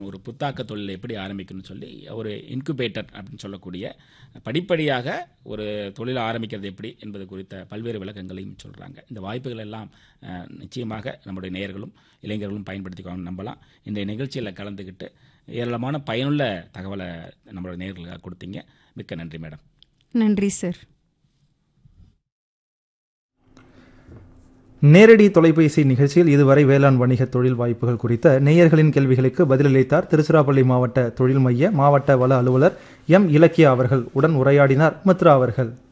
ஒரு புத்தாக்க தொழிலை எப்படி ஆரம்பிக்கணும்னு சொல்லி ஒரு இன்குபேட்டர் அப்படின்னு சொல்லக்கூடிய படிப்படியாக ஒரு தொழிலை ஆரம்பிக்கிறது எப்படி என்பது குறித்த பல்வேறு விளக்கங்களையும் சொல்கிறாங்க இந்த வாய்ப்புகள் எல்லாம் அஹ், நிச்சயமாக நம்முடைய நேயர்களும் இளைஞர்களும் பயன்படுத்திக்கணும்னு நம்பலாம் இந்த நிகழ்ச்சியில் கலந்துக்கிட்டு ஏராளமான பயனுள்ள தகவலை நம்மளோட நேயர்களுக்காக கொடுத்தீங்க மிக்க நன்றி மேடம் நன்றி சார் நேரடி தொலைபேசி நிகழ்ச்சியில் இதுவரை வேளாண் வணிக தொழில் வாய்ப்புகள் குறித்த நேயர்களின் கேள்விகளுக்கு பதிலளித்தார் திருச்சிராப்பள்ளி மாவட்ட தொழில் மைய மாவட்ட வள அலுவலர் எம் இலக்கியா அவர்கள் உடன் உரையாடினார் மித்ரா அவர்கள்